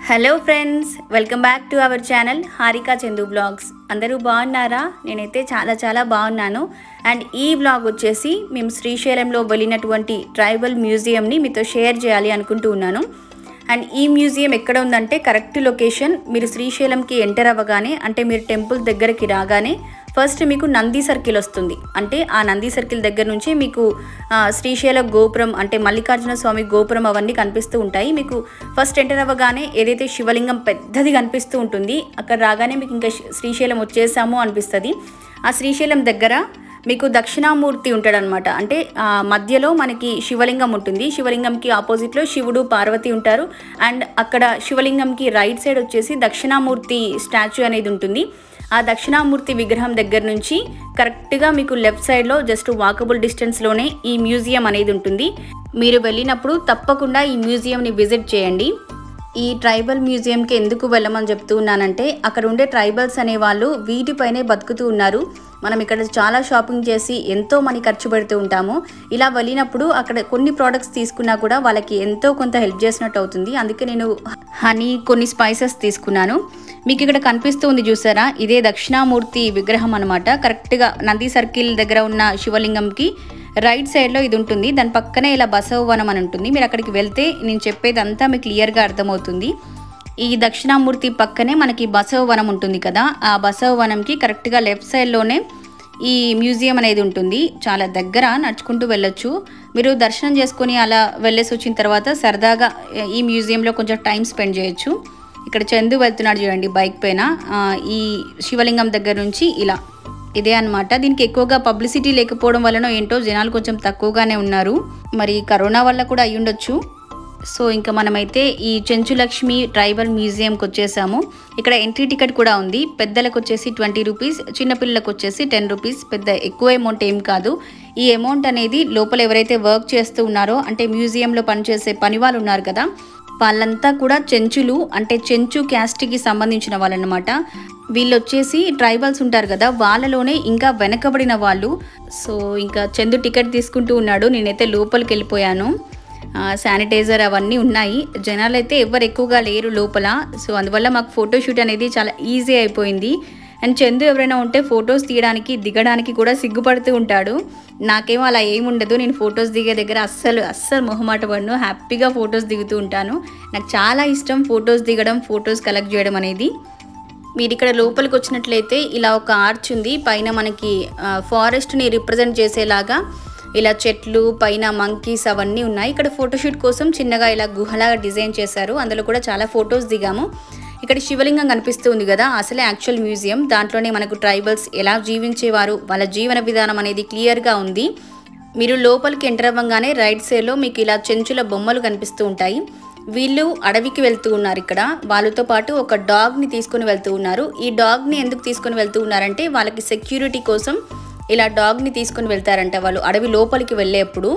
Hello friends welcome back to our channel Harika Chandu blogs అందరూ బాగున్నారా నేనైతే చాలా చాలా బాగున్నాను అండ్ ఈ బ్లాగ్ వచ్చేసి మేము శ్రీశైలంలో వెళ్ళినటువంటి ట్రైబల్ మ్యూజియంని మీతో షేర్ చేయాలి అనుకుంటూ ఉన్నాను అండ్ ఈ మ్యూజియం ఎక్కడ ఉందంటే కరెక్ట్ లొకేషన్ మీరు శ్రీశైలంకి ఎంటర్ అవ్వగానే అంటే మీరు టెంపుల్ దగ్గరికి రాగానే ఫస్ట్ మీకు నంది సర్కిల్ వస్తుంది అంటే ఆ నంది సర్కిల్ దగ్గర నుంచి మీకు ఆ, శ్రీశైల గోపురం అంటే మల్లికార్జున స్వామి గోపురం అవన్నీ కనిపిస్తూ ఉంటాయి మీకు ఫస్ట్ ఎంటర్ అవ్వగానే ఏదైతే శివలింగం పెద్దది కనిపిస్తూ ఉంటుంది అక్కడ రాగానే మీకు ఇంకా శ్రీ- శ్రీశైలం వచ్చేసాము అనిపిస్తుంది ఆ శ్రీశైలం దగ్గర మీకు దక్షిణామూర్తి ఉంటాడనమాట అంటే ఆ, మధ్యలో మనకి శివలింగం ఉంటుంది శివలింగంకి ఆపోజిట్లో శివుడు పార్వతి ఉంటారు అండ్ అక్కడ శివలింగంకి రైట్ సైడ్ వచ్చేసి దక్షిణామూర్తి స్టాచ్యూ అనేది ఉంటుంది ఆ దక్షిణామూర్తి విగ్రహం దగ్గర నుంచి కరెక్ట్గా మీకు లెఫ్ట్ సైడ్లో జస్ట్ వాకబుల్ డిస్టెన్స్లోనే ఈ మ్యూజియం అనేది ఉంటుంది మీరు వెళ్ళినప్పుడు తప్పకుండా ఈ మ్యూజియంని విజిట్ చేయండి ఈ ట్రైబల్ మ్యూజియంకి ఎందుకు వెళ్ళమని చెప్తూ ఉన్నానంటే అక్కడ ఉండే ట్రైబల్స్ అనే వాళ్ళు వీటిపైనే బతుకుతూ ఉన్నారు మనం ఇక్కడ చాలా షాపింగ్ చేసి ఎంతో మనీ ఖర్చు పెడుతూ ఉంటాము ఇలా వెళ్ళినప్పుడు అక్కడ కొన్ని ప్రోడక్ట్స్ తీసుకున్నా కూడా వాళ్ళకి ఎంతో కొంత హెల్ప్ చేసినట్టు అవుతుంది అందుకే నేను హనీ కొన్ని స్పైసెస్ తీసుకున్నాను మీకు ఇక్కడ కనిపిస్తూ ఉంది చూసారా ఇదే దక్షిణామూర్తి విగ్రహం అనమాట కరెక్ట్గా నంది సర్కిల్ దగ్గర ఉన్న శివలింగంకి రైట్ సైడ్లో ఇది ఉంటుంది దాని పక్కనే ఇలా బసవవనం అని ఉంటుంది మీరు అక్కడికి వెళ్తే నేను చెప్పేది అంతా మీకు క్లియర్గా అర్థమవుతుంది ఈ దక్షిణామూర్తి పక్కనే మనకి బసవవనం ఉంటుంది కదా ఆ బసవవనంకి కరెక్ట్గా లెఫ్ట్ సైడ్లోనే ఈ మ్యూజియం అనేది ఉంటుంది చాలా దగ్గర నడుచుకుంటూ వెళ్ళొచ్చు మీరు దర్శనం చేసుకొని అలా వెళ్ళేసి వచ్చిన తర్వాత సరదాగా ఈ మ్యూజియంలో కొంచెం టైం స్పెండ్ చేయొచ్చు ఇక్కడ చందు వెళ్తున్నాడు చూడండి బైక్ పైన ఆ, ఈ శివలింగం దగ్గర నుంచి ఇలా ఇదే అన్నమాట దీనికి ఎక్కువగా పబ్లిసిటీ లేకపోవడం వలన ఏంటో జనాలు కొంచెం తక్కువగానే ఉన్నారు మరి కరోనా వల్ల కూడా అయి ఉండొచ్చు సో ఇంకా మనమైతే ఈ చెంచులక్ష్మి ట్రైబల్ మ్యూజియంకి వచ్చేసాము ఇక్కడ ఎంట్రీ టికెట్ కూడా ఉంది పెద్దలకు వచ్చేసి ట్వంటీ రూపీస్ చిన్నపిల్లలకు వచ్చేసి టెన్ రూపీస్ పెద్ద ఎక్కువ అమౌంట్ ఏం కాదు ఈ అమౌంట్ అనేది లోపల ఎవరైతే వర్క్ చేస్తూ ఉన్నారో అంటే మ్యూజియంలో పనిచేసే పని వాళ్ళు ఉన్నారు కదా వాళ్ళంతా కూడా చెంచులు అంటే చెంచు క్యాస్ట్కి సంబంధించిన వాళ్ళనమాట వీళ్ళు వచ్చేసి ట్రైబల్స్ ఉంటారు కదా వాళ్ళలోనే ఇంకా వెనకబడిన వాళ్ళు సో ఇంకా చందు టికెట్ తీసుకుంటూ ఉన్నాడు నేనైతే లోపలికి వెళ్ళిపోయాను శానిటైజర్ అవన్నీ ఉన్నాయి జనాలు అయితే ఎవరు ఎక్కువగా లేరు లోపల సో అందువల్ల మాకు ఫోటోషూట్ అనేది చాలా ఈజీ అయిపోయింది అండ్ చందు ఎవరైనా ఉంటే ఫొటోస్ తీయడానికి దిగడానికి కూడా సిగ్గుపడుతూ ఉంటాడు నాకేమో అలా ఏమి ఉండదు నేను ఫొటోస్ దిగే దగ్గర అస్సలు అస్సలు మొహమాట పడను హ్యాపీగా ఫొటోస్ దిగుతూ ఉంటాను నాకు చాలా ఇష్టం ఫొటోస్ దిగడం ఫొటోస్ కలెక్ట్ చేయడం అనేది మీరు ఇక్కడ లోపలికి వచ్చినట్లయితే ఇలా ఒక ఆర్చ్ ఉంది పైన మనకి ఆ, ఫారెస్ట్ని రిప్రజెంట్ చేసేలాగా ఇలా చెట్లు పైన మంకీస్ అవన్నీ ఉన్నాయి ఇక్కడ ఫోటోషూట్ కోసం చిన్నగా ఇలా గుహలాగా డిజైన్ చేశారు అందులో కూడా చాలా ఫొటోస్ దిగాము ఇక్కడ శివలింగం కనిపిస్తూ ఉంది కదా అసలే యాక్చువల్ మ్యూజియం దాంట్లోనే మనకు ట్రైబల్స్ ఎలా జీవించేవారు వాళ్ళ జీవన విధానం అనేది క్లియర్గా ఉంది మీరు లోపలికి ఎంటర్ అవ్వగానే రైట్ సైడ్లో మీకు ఇలా చెంచుల బొమ్మలు కనిపిస్తూ ఉంటాయి వీళ్ళు అడవికి వెళ్తూ ఉన్నారు ఇక్కడ వాళ్ళతో పాటు ఒక డాగ్ని తీసుకొని వెళ్తూ ఉన్నారు ఈ డాగ్ని ఎందుకు తీసుకొని వెళ్తూ ఉన్నారంటే వాళ్ళకి సెక్యూరిటీ కోసం ఇలా డాగ్ని తీసుకొని వెళ్తారంట వాళ్ళు అడవి లోపలికి వెళ్ళేప్పుడు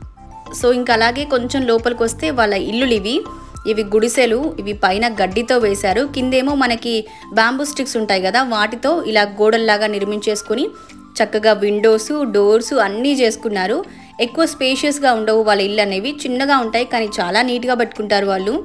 సో ఇంకా అలాగే కొంచెం లోపలికి వస్తే వాళ్ళ ఇల్లులు ఇవి ఇవి గుడిసెలు ఇవి పైన గడ్డితో వేశారు కిందేమో మనకి బ్యాంబూ స్టిక్స్ ఉంటాయి కదా వాటితో ఇలా గోడల్లాగా నిర్మించేసుకొని చక్కగా విండోస్ డోర్స్ అన్నీ చేసుకున్నారు ఎక్కువ స్పేషియస్గా ఉండవు వాళ్ళ ఇల్లు అనేవి చిన్నగా ఉంటాయి కానీ చాలా నీట్గా పెట్టుకుంటారు వాళ్ళు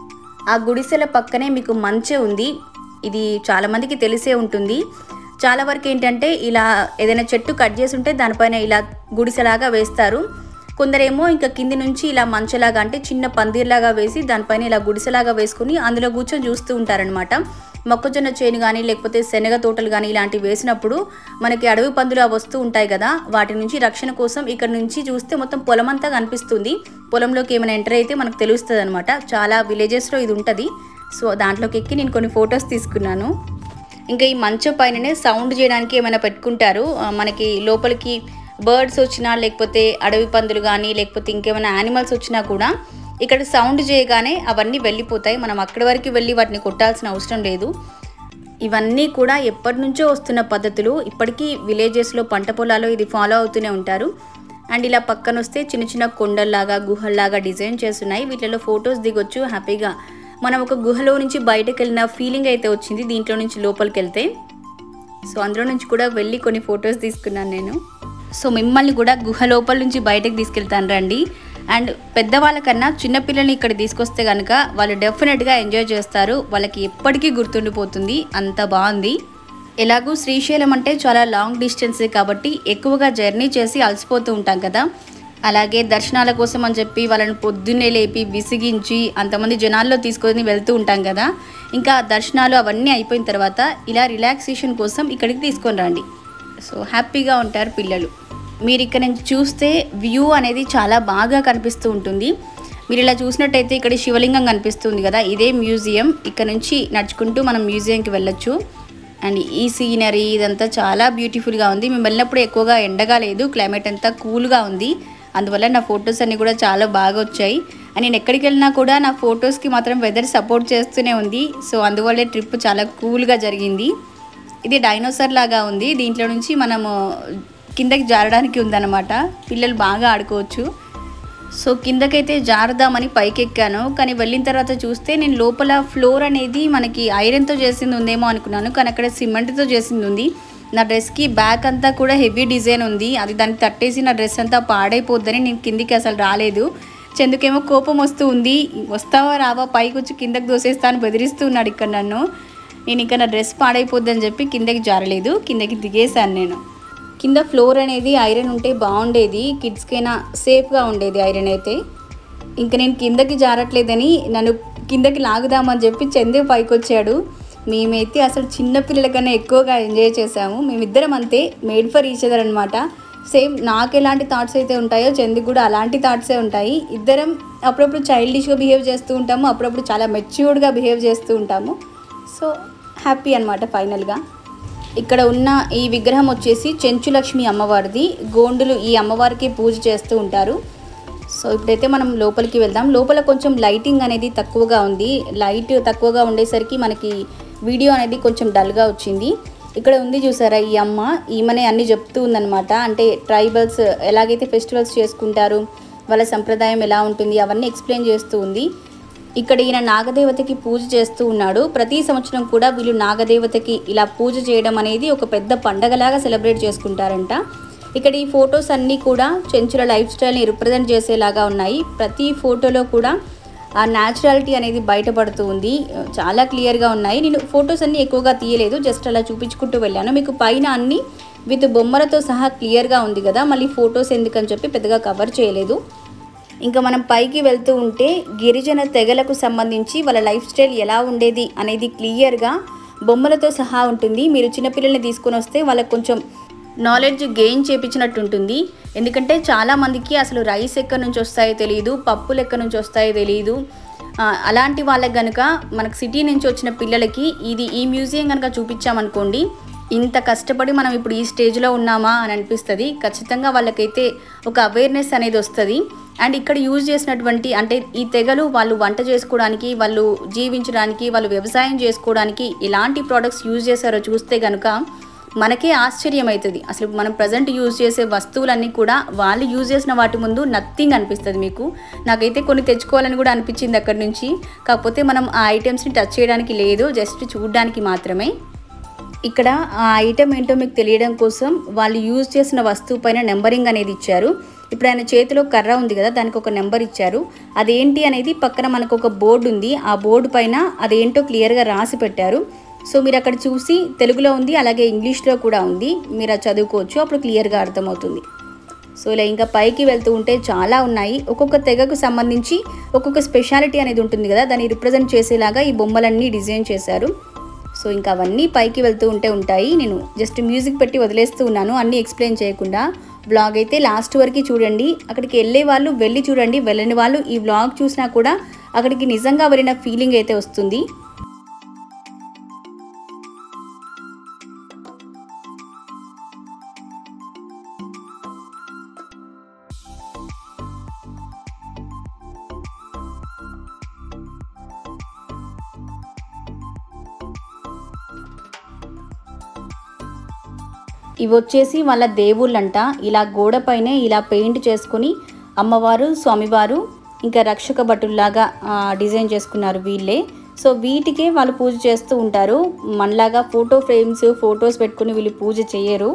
ఆ గుడిసెల పక్కనే మీకు మంచె ఉంది ఇది చాలామందికి తెలిసే ఉంటుంది చాలా వరకు ఏంటంటే ఇలా ఏదైనా చెట్టు కట్ చేసి ఉంటే దానిపైన ఇలా గుడిసెలాగా వేస్తారు కొందరేమో ఇంకా కింది నుంచి ఇలా మంచలాగా అంటే చిన్న పందిర్లాగా వేసి దానిపైన ఇలా గుడిసెలాగా వేసుకుని అందులో కూర్చొని చూస్తూ ఉంటారనమాట మొక్కజొన్న చేను కానీ లేకపోతే శనగ తోటలు కానీ ఇలాంటివి వేసినప్పుడు మనకి అడవి పందులు అవి వస్తూ ఉంటాయి కదా వాటి నుంచి రక్షణ కోసం ఇక్కడ నుంచి చూస్తే మొత్తం పొలం అంతా కనిపిస్తుంది పొలంలోకి ఏమైనా ఎంటర్ అయితే మనకు తెలుస్తుంది అనమాట చాలా విలేజెస్లో ఇది ఉంటుంది సో దాంట్లోకి ఎక్కి నేను కొన్ని ఫొటోస్ తీసుకున్నాను ఇంకా ఈ మంచం పైననే సౌండ్ చేయడానికి ఏమైనా పెట్టుకుంటారు ఆ, మనకి లోపలికి బర్డ్స్ వచ్చినా లేకపోతే అడవి పందులు కానీ లేకపోతే ఇంకేమైనా యానిమల్స్ వచ్చినా కూడా ఇక్కడ సౌండ్ చేయగానే అవన్నీ వెళ్ళిపోతాయి మనం అక్కడి వరకు వెళ్ళి వాటిని కొట్టాల్సిన అవసరం లేదు ఇవన్నీ కూడా ఎప్పటి నుంచో వస్తున్న పద్ధతులు ఇప్పటికీ విలేజెస్లో పంట పొలాల్లో ఇది ఫాలో అవుతూనే ఉంటారు అండ్ ఇలా పక్కన వస్తే చిన్న చిన్న కొండల్లాగా గుహల్లాగా డిజైన్ చేస్తున్నాయి వీటిలో ఫొటోస్ దిగొచ్చు హ్యాపీగా మనం ఒక గుహలో నుంచి బయటకు వెళ్ళిన ఫీలింగ్ అయితే వచ్చింది దీంట్లో నుంచి లోపలికి వెళ్తే సో అందులో నుంచి కూడా వెళ్ళి కొన్ని ఫొటోస్ తీసుకున్నాను నేను సో మిమ్మల్ని కూడా గుహ లోపల నుంచి బయటకు తీసుకెళ్తాను రండి అండ్ పెద్దవాళ్ళకన్నా చిన్నపిల్లల్ని ఇక్కడ తీసుకొస్తే కనుక వాళ్ళు డెఫినెట్గా ఎంజాయ్ చేస్తారు వాళ్ళకి ఎప్పటికీ గుర్తుండిపోతుంది అంత బాగుంది ఎలాగూ శ్రీశైలం అంటే చాలా లాంగ్ డిస్టెన్సే కాబట్టి ఎక్కువగా జర్నీ చేసి అలసిపోతూ ఉంటాం కదా అలాగే దర్శనాల కోసం అని చెప్పి వాళ్ళని పొద్దున్నే లేపి విసిగించి అంతమంది జనాల్లో తీసుకొని వెళ్తూ ఉంటాం కదా ఇంకా దర్శనాలు అవన్నీ అయిపోయిన తర్వాత ఇలా రిలాక్సేషన్ కోసం ఇక్కడికి తీసుకొని రండి సో హ్యాపీగా ఉంటారు పిల్లలు మీరు ఇక్కడ నుంచి చూస్తే వ్యూ అనేది చాలా బాగా కనిపిస్తూ ఉంటుంది మీరు ఇలా చూసినట్టయితే ఇక్కడ శివలింగం కనిపిస్తుంది కదా ఇదే మ్యూజియం ఇక్కడ నుంచి నడుచుకుంటూ మనం మ్యూజియంకి వెళ్ళొచ్చు అండ్ ఈ సీనరీ ఇదంతా చాలా బ్యూటిఫుల్గా ఉంది మేము వెళ్ళినప్పుడు ఎక్కువగా ఎండగా లేదు క్లైమేట్ అంతా కూల్గా ఉంది అందువల్ల నా ఫొటోస్ అన్నీ కూడా చాలా బాగా వచ్చాయి అండ్ నేను ఎక్కడికి వెళ్ళినా కూడా నా ఫొటోస్కి మాత్రం వెదర్ సపోర్ట్ చేస్తూనే ఉంది సో అందువల్లే ట్రిప్ చాలా కూల్గా జరిగింది ఇది డైనోసార్ లాగా ఉంది దీంట్లో నుంచి మనము కిందకి జారడానికి ఉందన్నమాట పిల్లలు బాగా ఆడుకోవచ్చు సో కిందకైతే జారుదామని పైకి ఎక్కాను కానీ వెళ్ళిన తర్వాత చూస్తే నేను లోపల ఫ్లోర్ అనేది మనకి ఐరన్తో చేసింది ఉందేమో అనుకున్నాను కానీ అక్కడ సిమెంట్తో చేసింది ఉంది నా డ్రెస్కి బ్యాక్ అంతా కూడా హెవీ డిజైన్ ఉంది అది దానికి తట్టేసి నా డ్రెస్ అంతా పాడైపోద్దని నేను కిందికి అసలు రాలేదు చందుకేమో కోపం వస్తూ ఉంది వస్తావా రావా పైకి వచ్చి కిందకి దోసేస్తాను బెదిరిస్తూ ఉన్నాడు ఇక్కడ నన్ను నేను ఇంకా నా డ్రెస్ పాడైపోద్దని చెప్పి కిందకి జారలేదు కిందకి దిగేశాను నేను కింద ఫ్లోర్ అనేది ఐరన్ ఉంటే బాగుండేది కిడ్స్కైనా సేఫ్గా ఉండేది ఐరన్ అయితే ఇంకా నేను కిందకి జారట్లేదని నన్ను కిందకి లాగుదామని చెప్పి చందే పైకి వచ్చాడు మేమైతే అసలు చిన్న పిల్లల కన్నా ఎక్కువగా ఎంజాయ్ చేసాము మేమిద్దరం అంతే మేడ్ ఫర్ ఈచ్ అదర్ అనమాట సేమ్ నాకు ఎలాంటి థాట్స్ అయితే ఉంటాయో చందుకు కూడా అలాంటి థాట్సే ఉంటాయి ఇద్దరం అప్పుడప్పుడు చైల్డిష్గా బిహేవ్ చేస్తూ ఉంటాము అప్పుడప్పుడు చాలా మెచ్యూర్డ్గా బిహేవ్ చేస్తూ ఉంటాము సో హ్యాపీ అనమాట ఫైనల్గా ఇక్కడ ఉన్న ఈ విగ్రహం వచ్చేసి చెంచులక్ష్మి అమ్మవారిది గోండులు ఈ అమ్మవారికి పూజ చేస్తూ ఉంటారు సో ఇప్పుడైతే మనం లోపలికి వెళ్దాం లోపల కొంచెం లైటింగ్ అనేది తక్కువగా ఉంది లైట్ తక్కువగా ఉండేసరికి మనకి వీడియో అనేది కొంచెం డల్గా వచ్చింది ఇక్కడ ఉంది చూసారా ఈ అమ్మ ఈమెనే అన్ని చెప్తూ ఉందన్నమాట అంటే ట్రైబల్స్ ఎలాగైతే ఫెస్టివల్స్ చేసుకుంటారు వాళ్ళ సంప్రదాయం ఎలా ఉంటుంది అవన్నీ ఎక్స్ప్లెయిన్ చేస్తూ ఉంది ఇక్కడ ఈయన నాగదేవతకి పూజ చేస్తూ ఉన్నాడు ప్రతి సంవత్సరం కూడా వీళ్ళు నాగదేవతకి ఇలా పూజ చేయడం అనేది ఒక పెద్ద పండగలాగా సెలబ్రేట్ చేసుకుంటారంట ఇక్కడ ఈ ఫొటోస్ అన్నీ కూడా చెంచుల లైఫ్ స్టైల్ని రిప్రజెంట్ చేసేలాగా ఉన్నాయి ప్రతి ఫోటోలో కూడా ఆ న్యాచురాలిటీ అనేది బయటపడుతూ ఉంది చాలా క్లియర్గా ఉన్నాయి నేను ఫొటోస్ అన్నీ ఎక్కువగా తీయలేదు జస్ట్ అలా చూపించుకుంటూ వెళ్ళాను మీకు పైన అన్ని విత్ బొమ్మలతో సహా క్లియర్గా ఉంది కదా మళ్ళీ ఫొటోస్ ఎందుకని చెప్పి పెద్దగా కవర్ చేయలేదు ఇంకా మనం పైకి వెళ్తూ ఉంటే గిరిజన తెగలకు సంబంధించి వాళ్ళ లైఫ్ స్టైల్ ఎలా ఉండేది అనేది క్లియర్గా బొమ్మలతో సహా ఉంటుంది మీరు చిన్నపిల్లల్ని తీసుకొని వస్తే వాళ్ళకి కొంచెం నాలెడ్జ్ గెయిన్ చేపించినట్టు ఉంటుంది ఎందుకంటే చాలామందికి అసలు రైస్ ఎక్కడి నుంచి వస్తాయో తెలియదు పప్పులు ఎక్కడి నుంచి వస్తాయో తెలియదు ఆ, అలాంటి వాళ్ళకి కనుక మనకు సిటీ నుంచి వచ్చిన పిల్లలకి ఇది ఈ మ్యూజియం కనుక చూపించామనుకోండి ఇంత కష్టపడి మనం ఇప్పుడు ఈ స్టేజ్లో ఉన్నామా అని అనిపిస్తుంది ఖచ్చితంగా వాళ్ళకైతే ఒక అవేర్నెస్ అనేది వస్తుంది అండ్ ఇక్కడ యూజ్ చేసినటువంటి అంటే ఈ తెగలు వాళ్ళు వంట చేసుకోవడానికి వాళ్ళు జీవించడానికి వాళ్ళు వ్యవసాయం చేసుకోవడానికి ఎలాంటి ప్రోడక్ట్స్ యూజ్ చేశారో చూస్తే కనుక మనకే ఆశ్చర్యం అవుతుంది అసలు మనం ప్రజెంట్ యూజ్ చేసే వస్తువులన్నీ కూడా వాళ్ళు యూజ్ చేసిన వాటి ముందు నథింగ్ అనిపిస్తుంది మీకు నాకైతే కొన్ని తెచ్చుకోవాలని కూడా అనిపించింది అక్కడి నుంచి కాకపోతే మనం ఆ ఐటమ్స్ని టచ్ చేయడానికి లేదు జస్ట్ చూడడానికి మాత్రమే ఇక్కడ ఆ ఐటమ్ ఏంటో మీకు తెలియడం కోసం వాళ్ళు యూజ్ చేసిన వస్తువు పైన నెంబరింగ్ అనేది ఇచ్చారు ఇప్పుడు ఆయన చేతిలో కర్ర ఉంది కదా దానికి ఒక నెంబర్ ఇచ్చారు అదేంటి అనేది పక్కన మనకు ఒక బోర్డు ఉంది ఆ బోర్డు పైన అదేంటో క్లియర్గా రాసి పెట్టారు సో మీరు అక్కడ చూసి తెలుగులో ఉంది అలాగే ఇంగ్లీష్లో కూడా ఉంది మీరు అది చదువుకోవచ్చు అప్పుడు క్లియర్గా అర్థమవుతుంది సో ఇలా ఇంకా పైకి వెళ్తూ ఉంటే చాలా ఉన్నాయి ఒక్కొక్క తెగకు సంబంధించి ఒక్కొక్క స్పెషాలిటీ అనేది ఉంటుంది కదా దాన్ని రిప్రజెంట్ చేసేలాగా ఈ బొమ్మలన్నీ డిజైన్ చేశారు సో ఇంకా అవన్నీ పైకి వెళ్తూ ఉంటే ఉంటాయి నేను జస్ట్ మ్యూజిక్ పెట్టి వదిలేస్తూ ఉన్నాను అన్నీ ఎక్స్ప్లెయిన్ చేయకుండా బ్లాగ్ అయితే లాస్ట్ వరకు చూడండి అక్కడికి వెళ్ళే వాళ్ళు వెళ్ళి చూడండి వెళ్ళని వాళ్ళు ఈ బ్లాగ్ చూసినా కూడా అక్కడికి నిజంగా వెళ్ళిన ఫీలింగ్ అయితే వస్తుంది ఇవి వచ్చేసి వాళ్ళ దేవుళ్ళంట ఇలా గోడపైనే ఇలా పెయింట్ చేసుకుని అమ్మవారు స్వామివారు ఇంకా రక్షక భటుల్లాగా ఆ, డిజైన్ చేసుకున్నారు వీళ్ళే సో వీటికే వాళ్ళు పూజ చేస్తూ ఉంటారు మనలాగా ఫోటో ఫ్రేమ్స్ ఫొటోస్ పెట్టుకుని వీళ్ళు పూజ చేయరు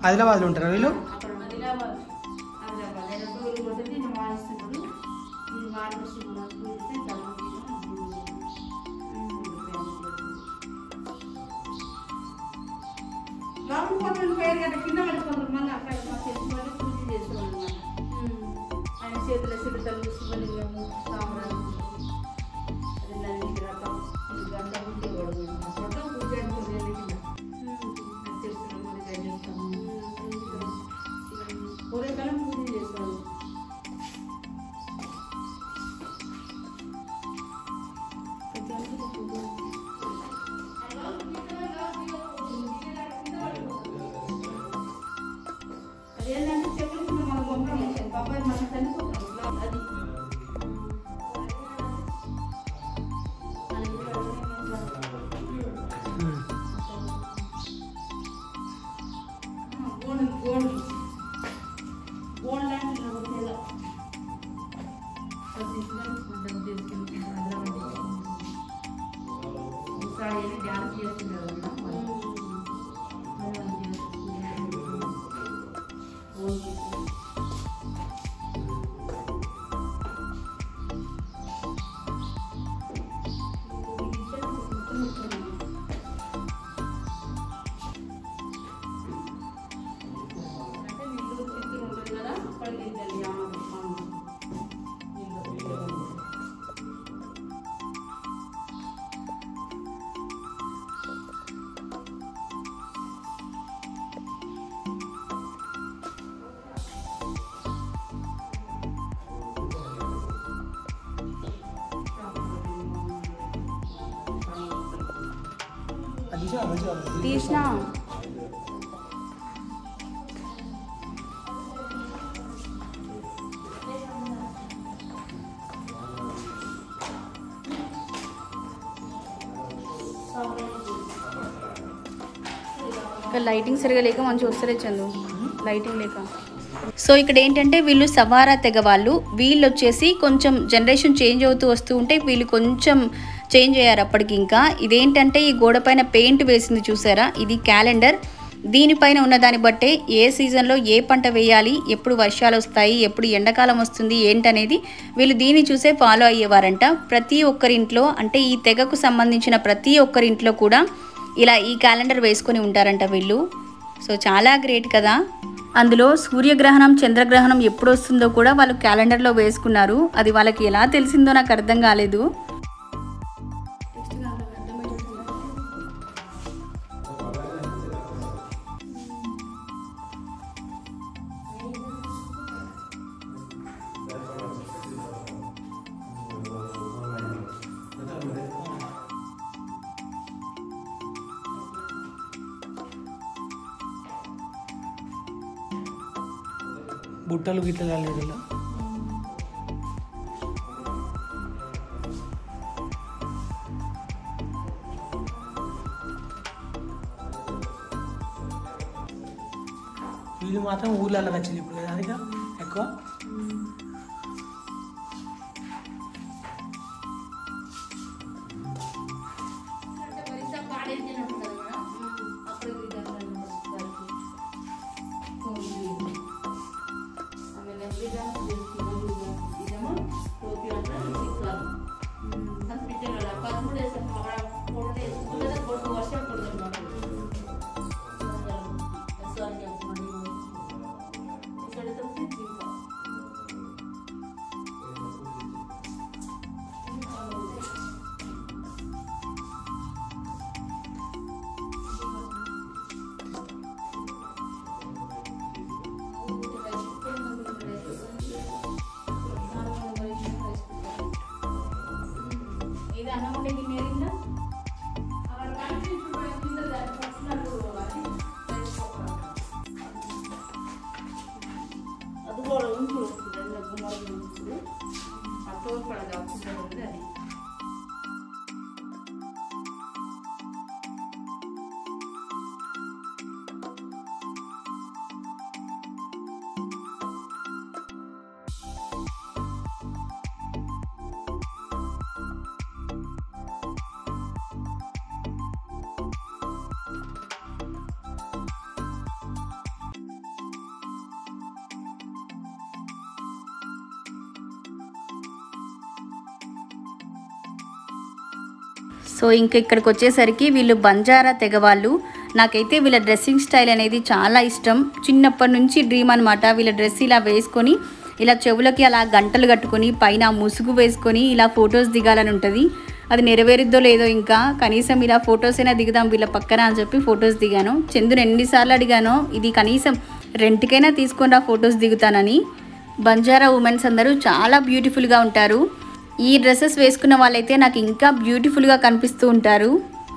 ఆదిలాబాద్లో ఉంటారా వీళ్ళు అక్కడ ఆదిలాబాద్ ఆదిలాబాద్ ఆయన డోలు కొడితే నేను వాడిస్తున్నాడు ఇది వాడిస్తే మనం చూస్తే లోపల పోతే పేరు గట్ట కింద పడిపోతారు మళ్ళీ అక్కడ మా తెలిసిన వాళ్ళు పూజ చేసేవాళ్ళు అన్నమాట ఆయన చేతుల సిరుతలు శివలింగము సాంబ్రాలు అది నంది రకం ఇది గంట ఉంటే వాడు ఫోటో పూజ అనుకునే చేస్తున్నాము అది చేస్తాము పూర్వకాలం పూజ చేసేవాళ్ళు అదేంటంటే చెప్పులు కింద మన బొమ్మ వేసాం బాబాయ్ మనం చనిపోతాం అది ఉమ్. గోడు గోడు గోడు లాంటి తెల్ల డ్యాన్స్ చేస్తున్నారు అంటే వీళ్ళు చిత్తూరు ఉంటుంది కదా అక్కడికి వెళ్ళాలి ఆ వీళ్ళు అది చాలా మంచిగా ఉంది. తీసిన ఇక్కడ లైటింగ్ సరిగా లేక మంచిగా వస్తలే చందు లైటింగ్ లేక సో ఇక్కడ ఏంటంటే వీళ్ళు సవారా తెగ వాళ్ళు వీళ్ళు వచ్చేసి కొంచెం జనరేషన్ చేంజ్ అవుతూ వస్తూ ఉంటే వీళ్ళు కొంచెం చేంజ్ అయ్యారు అప్పటికి ఇంకా ఇదేంటంటే ఈ గోడ పైన పెయింట్ వేసింది చూసారా ఇది క్యాలెండర్ దీనిపైన ఉన్న దాన్ని బట్టే ఏ సీజన్లో ఏ పంట వేయాలి ఎప్పుడు వర్షాలు వస్తాయి ఎప్పుడు ఎండాకాలం వస్తుంది ఏంటనేది వీళ్ళు దీన్ని చూసే ఫాలో అయ్యేవారంట ప్రతి ఒక్కరింట్లో అంటే ఈ తెగకు సంబంధించిన ప్రతి ఒక్కరింట్లో కూడా ఇలా ఈ క్యాలెండర్ వేసుకొని ఉంటారంట వీళ్ళు సో చాలా గ్రేట్ కదా అందులో సూర్యగ్రహణం చంద్రగ్రహణం ఎప్పుడు వస్తుందో కూడా వాళ్ళు క్యాలెండర్లో వేసుకున్నారు అది వాళ్ళకి ఎలా తెలిసిందో నాకు అర్థం కాలేదు బుట్టలు గిట్టలు కాలేదు ఇలా వీళ్ళు మాత్రం ఊర్లలో వచ్చింది ఇప్పుడు కదా అదిగా ఎక్కువ అంటే పైసా పాడేసినట్టు కదా మేడం అప్పుడు విధానం వస్తారు ఆమె విధానం చేస్తున్నారు ఇదేమో టోపీ అంటారు సిక్కాలు అది పెట్టారు పదమూడు వేసాం అక్కడ ఫోటో వేసుకుంటే కొడుకు వర్షం పడుతుంది మాకు ఇక్కడ ఇంకా ఇది అన్నం ఉండే గిన్నె ఏరిందా? అక్కడ కలిపి ఇప్పుడు కింద దాని పచ్చినట్టు అది వేసుకోవాలి. అది కూడా ఉంచు రెండు గుమ్మడి ఉంచు ఆ తోడుపడ కాకుండా ఉంది అది సో ఇంకా ఇక్కడికి వచ్చేసరికి వీళ్ళు బంజారా తెగ వాళ్ళు నాకైతే వీళ్ళ డ్రెస్సింగ్ స్టైల్ అనేది చాలా ఇష్టం చిన్నప్పటి నుంచి డ్రీమ్ అనమాట వీళ్ళ డ్రెస్ ఇలా వేసుకొని ఇలా చెవులకి అలా గంటలు కట్టుకొని పైన ముసుగు వేసుకొని ఇలా ఫొటోస్ దిగాలని ఉంటుంది అది నెరవేరుద్దో లేదో ఇంకా కనీసం ఇలా ఫొటోస్ అయినా దిగుదాం వీళ్ళ పక్కన అని చెప్పి ఫొటోస్ దిగాను చందుని ఎన్నిసార్లు అడిగానో ఇది కనీసం రెంట్కైనా తీసుకొని రా ఫొటోస్ దిగుతానని బంజారా ఉమెన్స్ అందరూ చాలా బ్యూటిఫుల్గా ఉంటారు ఈ డ్రెస్సెస్ వేసుకున్న వాళ్ళైతే నాకు ఇంకా బ్యూటిఫుల్గా కనిపిస్తూ ఉంటారు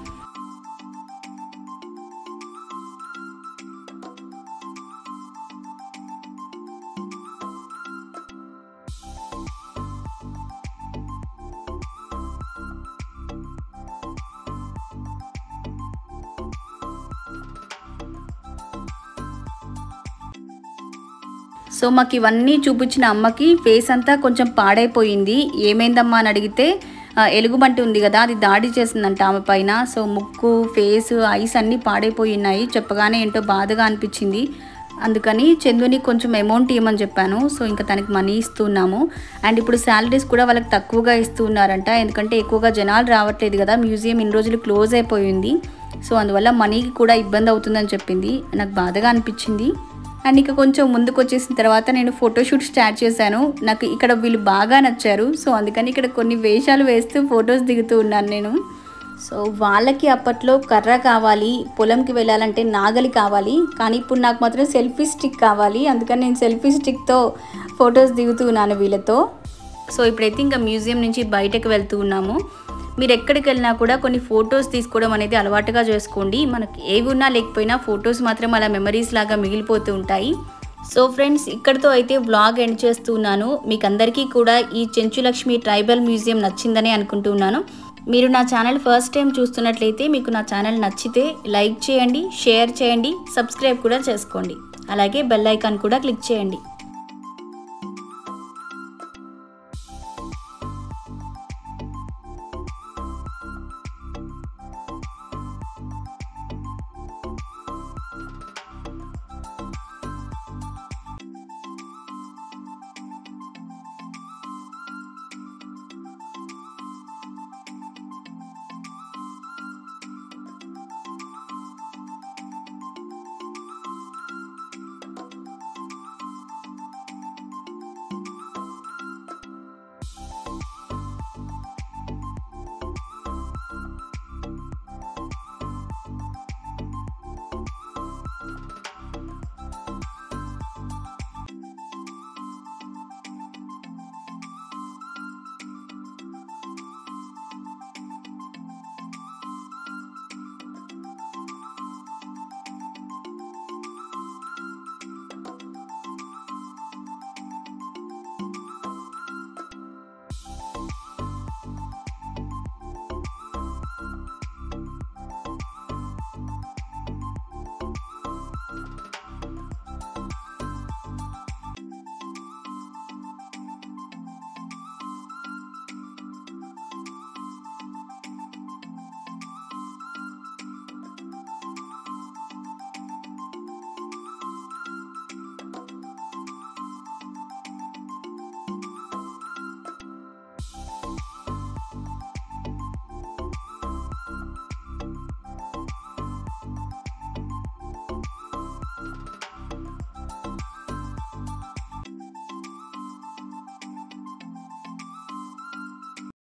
సో మాకు ఇవన్నీ చూపించిన అమ్మకి ఫేస్ అంతా కొంచెం పాడైపోయింది ఏమైందమ్మా అని అడిగితే ఆ, ఎలుగుబంటి ఉంది కదా అది దాడి చేసిందంట ఆమె పైన సో ముక్కు ఫేస్ ఐస్ అన్నీ పాడైపోయి ఉన్నాయి చెప్పగానే ఏంటో బాధగా అనిపించింది అందుకని చందుని కొంచెం అమౌంట్ ఇవ్వమని చెప్పాను సో ఇంకా తనకి మనీ ఇస్తున్నాము అండ్ ఇప్పుడు శాలరీస్ కూడా వాళ్ళకి తక్కువగా ఇస్తూ ఉన్నారంట ఎందుకంటే ఎక్కువగా జనాలు రావట్లేదు కదా మ్యూజియం ఇన్ని రోజులు క్లోజ్ అయిపోయింది సో అందువల్ల మనీకి కూడా ఇబ్బంది అవుతుందని చెప్పింది నాకు బాధగా అనిపించింది అండ్ ఇక కొంచెం ముందుకు వచ్చేసిన తర్వాత నేను ఫోటోషూట్ స్టార్ట్ చేశాను నాకు ఇక్కడ వీళ్ళు బాగా నచ్చారు సో అందుకని ఇక్కడ కొన్ని వేషాలు వేస్తూ ఫొటోస్ దిగుతూ ఉన్నాను నేను సో వాళ్ళకి అప్పట్లో కర్ర కావాలి పొలంకి వెళ్ళాలంటే నాగలి కావాలి కానీ ఇప్పుడు నాకు మాత్రం సెల్ఫీ స్టిక్ కావాలి అందుకని నేను సెల్ఫీ స్టిక్తో ఫొటోస్ దిగుతూ ఉన్నాను వీళ్ళతో సో ఇప్పుడైతే ఇంకా మ్యూజియం నుంచి బయటకు వెళ్తూ ఉన్నాము మీరు ఎక్కడికి వెళ్ళినా కూడా కొన్ని ఫొటోస్ తీసుకోవడం అనేది అలవాటుగా చేసుకోండి మనకి ఏవి ఉన్నా లేకపోయినా ఫొటోస్ మాత్రం అలా మెమరీస్ లాగా మిగిలిపోతూ ఉంటాయి సో ఫ్రెండ్స్ ఇక్కడితో అయితే వ్లాగ్ ఎండ్ చేస్తున్నాను మీకు అందరికీ కూడా ఈ చెంచులక్ష్మి ట్రైబల్ మ్యూజియం నచ్చిందని అనుకుంటున్నాను మీరు నా ఛానల్ ఫస్ట్ టైం చూస్తున్నట్లయితే మీకు నా ఛానల్ నచ్చితే లైక్ చేయండి షేర్ చేయండి సబ్స్క్రైబ్ కూడా చేసుకోండి అలాగే బెల్ ఐకాన్ కూడా క్లిక్ చేయండి